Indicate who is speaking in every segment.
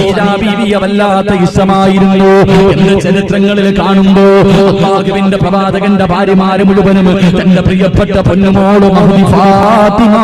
Speaker 1: ഖദീജ ബീവിയെ വല്ലാത്ത ഇഷ്ടമായിരുന്നു എന്ന് ചരിത്രങ്ങളിൽ കാണുമ്പോ അള്ളാഹുവിന്റെ പ്രവാചകന്റെ ഭാര്യമാര് മുഴുവനും തന്റെ പ്രിയപ്പെട്ട പൊന്നുമോള് മഹദി ഫാത്തിമ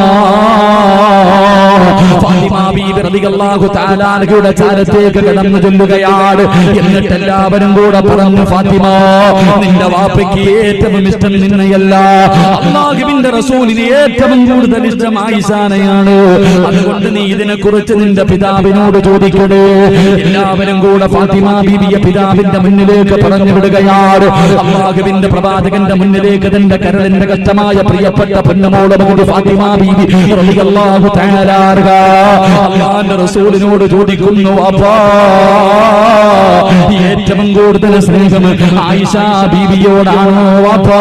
Speaker 1: ഫാത്തിമ ബീവി റളിയല്ലാഹു തആല അൻഹയുടെ ചാരത്തേക്ക് കടന്നു ചൊല്ലുകയാണ് എന്നിട്ട് എല്ലാവരും കൂടെ പറഞ്ഞു ഫാത്തിമ നിന്റെ വാപ്പയ്ക്ക് ഏറ്റവും ഇഷ്ടം നിന്നെയല്ല അള്ളാഹുവിന്റെ റസൂലിന് ഏറ്റവും കൂടുതൽ ഇഷ്ടം ആയിഷാനെയാണ് അതുകൊണ്ട് നീ ഇതിനെ കുറിച്ച് നിന്റെ പിതാവിനോട് ചോദിക്കണേ എല്ലാവരും കൂടെ ഫാത്തിമ ബീവിയെ പിതാവിന്റെ മുന്നിലേക്ക് പറഞ്ഞു വിടുകയാണ് അള്ളാഹുവിന്റെ പ്രവാചകന്റെ മുന്നിലേക്ക് തന്റെ കരളിന്റെ കഷ്ടമായ പ്രിയപ്പെട്ട പൊന്നുമോളെ മകന് ഫാത്തിമ ബീവി റളിയല്ലാഹു തആല അൻഹ അള്ളാന്റെ റസൂലിനോട് ചോദിക്കുന്നു അപ്പാ ഏറ്റവും കൂടുതൽ സ്നേഹം ആയിഷ ബീവിയോടാണോ അപ്പാ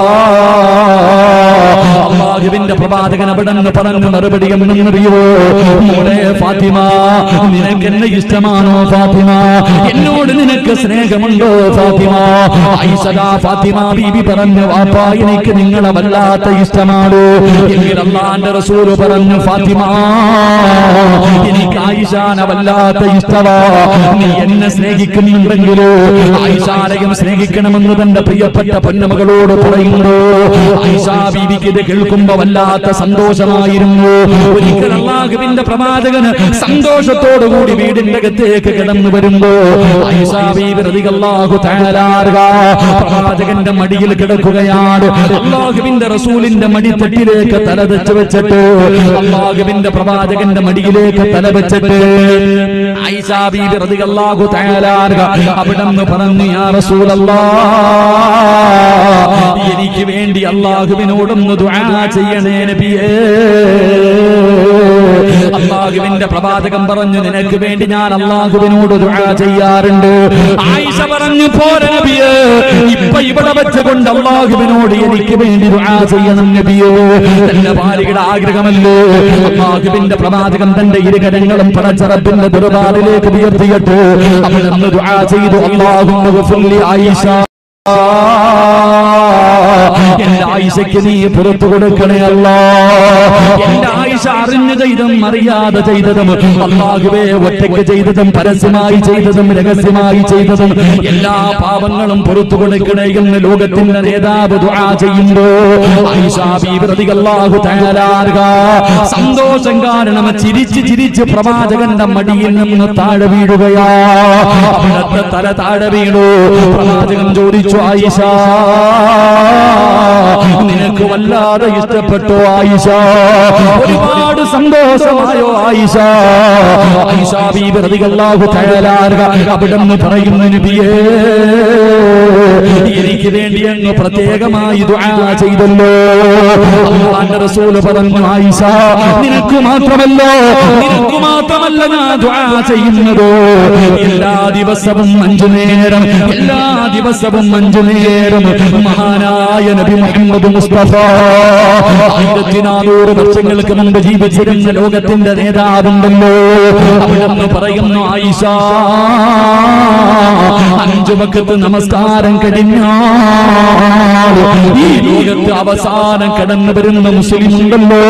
Speaker 1: അള്ളാഹുവിന്റെ പ്രവാചകൻ അവിടെ നിന്ന് പറഞ്ഞു മറുപടി എന്നറിയോ മോളെ ഫാത്തിമ നിനക്ക് എന്നെ ഇഷ്ടമാണോ ഫാത്തിമ എന്നോട് നിനക്ക് സ്നേഹമുണ്ടോ ഫാത്തിമ ഐസദാ ഫാത്തിമ ബീബി പറഞ്ഞു വാപ്പാ എനിക്ക് നിങ്ങളെ വല്ലാത്ത ഇഷ്ടമാണ് എങ്കിൽ അള്ളാന്റെ റസൂല് പറഞ്ഞു ഫാത്തിമ എനിക്ക് ആയിഷാനെ വല്ലാത്ത ഇഷ്ടമാ നീ എന്നെ സ്നേഹിക്കുന്നുണ്ടെങ്കിലോ ആയിഷാലയം സ്നേഹിക്കണമെന്ന് തന്റെ പ്രിയപ്പെട്ട പൊന്നമകളോട് പറയുന്നു ആയിഷാ ബീവിക്ക് ഇത് കേൾക്കുമ്പോ വല്ലാത്ത സന്തോഷമായിരുന്നു ഒരിക്കൽ അള്ളാഹുവിന്റെ പ്രവാചകന് സന്തോഷത്തോടുകൂടി വീടിന്റെ അകത്തേക്ക് കിടന്നു വരുമ്പോ ആയിഷാ ബീവി റളിയല്ലാഹു തആല അൻഹ പ്രവാചകന്റെ മടിയിൽ കിടക്കുകയാണ് അള്ളാഹുവിന്റെ റസൂലിന്റെ മടിത്തട്ടിലേക്ക് തല വെച്ച് വെച്ചിട്ട് അള്ളാഹുവിന്റെ പ്രവാചകന്റെ മടിയിലേക്ക് തല വെച്ചിട്ട് ആയിഷാ ബീവി റളിയല്ലാഹു തആല അൻഹ അവിടുന്ന് പറഞ്ഞു യാ റസൂലല്ലാഹ് എനിക്ക് വേണ്ടി അള്ളാഹുവിനോടൊന്ന് ദുആ ചെയ്യണേ നബിയേ അള്ളാഹുവിന്റെ പ്രവാചകം പറഞ്ഞു നിനക്ക് വേണ്ടി ഞാൻ അള്ളാഹുവിനോട് ദുആ ചെയ്യാറുണ്ട് ആയിഷ പറഞ്ഞു പോരെ നബിയേ ഇപ്പൊ ഇവിടെ വെച്ചുകൊണ്ട് അള്ളാഹുവിനോട് എനിക്ക് വേണ്ടി ദുആ ചെയ്യണം നബിയേ തന്റെ ഭാര്യയുടെ ആഗ്രഹമല്ലേ അള്ളാഹുവിന്റെ പ്രവാചകം തന്റെ ഇരുകരങ്ങളും പടച്ചറപ്പിന്റെ ദുർബാറിലേക്ക് ഉയർത്തിയിട്ട് അവൻ അന്ന് ദുആ ചെയ്തു അള്ളാഹു ആയിഷ എന്റെ ആയിഷയ്ക്ക് നീ പുറത്തു കൊടുക്കണേ അല്ല എന്റെ ആയിഷ അറിഞ്ഞു ചെയ്തും അറിയാതെ ചെയ്തതും അള്ളാഹുവേ ഒറ്റയ്ക്ക് ചെയ്തതും പരസ്യമായി ചെയ്തതും രഹസ്യമായി ചെയ്തതും എല്ലാ പാപങ്ങളും പുറത്തു കൊടുക്കണേ എന്ന് ലോകത്തിന്റെ നേതാവ് ദുആ ചെയ്യുമ്പോ ആയിഷ ബീവി റളിയല്ലാഹു തആല അൻഹ സന്തോഷം കാരണം ചിരിച്ച് ചിരിച്ച് പ്രവാചകന്റെ മടിയിൽ നിന്ന് താഴെ വീഴുകയാ അവിടത്തെ തല താഴെ വീണു പ്രവാചകൻ ചോദിച്ചു ആയിഷ നിനക്ക് വല്ലാതെ ഇഷ്ടപ്പെട്ടു ആയിഷ ഒരുപാട് സന്തോഷമായോ ആയിഷ ആയിഷ ബീബി റളിയല്ലാഹു തആല അൻഹ അവിടുന്ന് പറയുന്നു നബിയേ എനിക്ക് വേണ്ടി അങ്ങ് പ്രത്യേകമായി ദുആ ചെയ്തല്ലോ അല്ലാഹുവിന്റെ റസൂൽ പറഞ്ഞു ആയിഷ നിനക്ക് മാത്രമല്ല നിനക്ക് മാത്രമല്ല ഞാൻ ദുആ ചെയ്യുന്നത് എല്ലാ ദിവസവും അഞ്ചു നേരം എല്ലാ ദിവസവും അഞ്ചു നേരം മഹാനായ നബി മുഹമ്മദ് മുസ്തഫ ആയിരത്തി നാനൂറ് വർഷങ്ങൾക്ക് മുമ്പ് ജീവിച്ചിരുന്ന ലോകത്തിന്റെ നേതാവുണ്ടല്ലോ അവിടെന്ന് പറയുന്നു ആയിഷ അഞ്ചു വക്കത്ത് നമസ്കാരം കഴിഞ്ഞാൽ ഈ ലോകത്ത് അവസാനം കടന്നു വരുന്ന മുസ്ലിം ഉണ്ടല്ലോ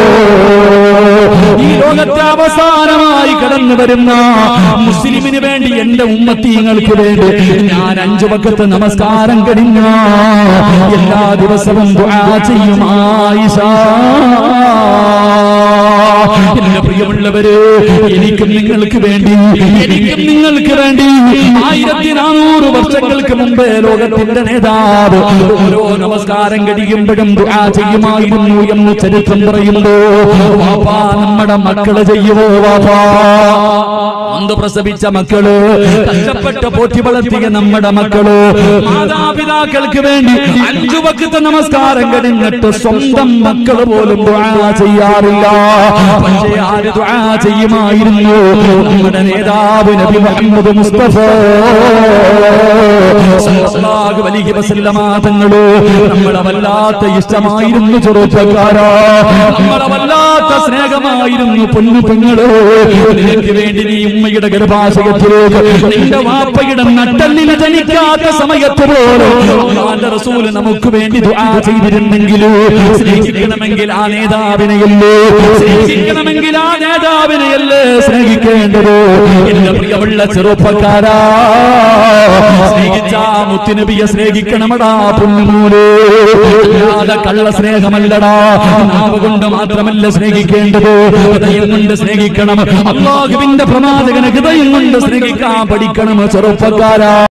Speaker 1: ഈ ലോകത്തെ അവസാനമായി കടന്നു വരുന്ന മുസ്ലിമിന് വേണ്ടി എന്റെ ഉമ്മത്തീങ്ങൾക്ക് വേണ്ടി ഞാൻ അഞ്ചു വക്കത്ത് നമസ്കാരം കഴിഞ്ഞ എല്ലാ ദിവസവും ദുആ ചെയ്യും ആയിഷ എന്റെ പ്രിയമുള്ളവര് എനിക്കും നിങ്ങൾക്ക് വേണ്ടി എനിക്കും നിങ്ങൾക്ക് വേണ്ടി ആയിരത്തി നാനൂറ് വർഷങ്ങൾക്ക് മുമ്പേ ലോകത്തിന്റെ നേതാവ് ഓരോ നമസ്കാരം കഴിയുമ്പോഴും ദുആ ചെയ്യുമായിരുന്നു എന്ന് ചരിത്രം പറയുമ്പോ വാപ്പാ നമ്മുടെ മക്കള് ചെയ്യുമോ വാപ്പാ അന്ത് പ്രസവിച്ച മക്കള് കഷ്ടപ്പെട്ട് പോറ്റി വളർത്തിയ നമ്മുടെ മക്കള് മാതാപിതാക്കൾക്ക് വേണ്ടി അഞ്ചു വക്കത്തെ നമസ്കാരം കഴിഞ്ഞിട്ട് സ്വന്തം മക്കള് പോലും ദുആ ചെയ്യാറില്ല പക്ഷേ ആര് ദുആ ചെയ്യുമായിരുന്നു നമ്മുടെ നേതാവ് നബി മുഹമ്മദ് മുസ്തഫ സല്ലല്ലാഹു അലൈഹി വസല്ലമ തങ്ങള് നമ്മളെ വല്ലാത്ത ഇഷ്ടമായിരുന്നു ചെറുപ്പക്കാരാ നമ്മളെ വല്ലാത്ത സ്നേഹമായിരുന്നു പൊന്നു പെങ്ങള് നിനക്ക് വേണ്ടി നീ ഉമ്മയുടെ ഉമ്മയുടെ ഗർഭാശയത്തിലേക്ക് നിന്റെ വാപ്പയുടെ നട്ടല്ലിന് ജനിക്കാത്ത സമയത്ത് പോലും അള്ളാന്റെ റസൂല് നമുക്ക് വേണ്ടി ദുആ ചെയ്തിരുന്നെങ്കിലും സ്നേഹിക്കണമെങ്കിൽ ആ നേതാവിനെയല്ലേ സ്നേഹിക്കണമെങ്കിൽ ആ നേതാവിനെയല്ലേ സ്നേഹിക്കേണ്ടത് എന്റെ പ്രിയമുള്ള ചെറുപ്പക്കാരാ സ്നേഹിച്ച ആ മുത്തുനബിയെ സ്നേഹിക്കണമടാ പൊന്നുമൂലേ അല്ലാതെ കള്ള സ്നേഹമല്ലടാ നാവ് കൊണ്ട് മാത്രമല്ല സ്നേഹിക്കേണ്ടത് ഹൃദയം കൊണ്ട് സ്നേഹിക്കണം അള്ളാഹുവിന്റെ പ്രമാദകന് ഹൃദയം കൊണ്ട് സ്നേഹിക്കാൻ പഠിക്കണം ചെറുപ്പക്കാരാ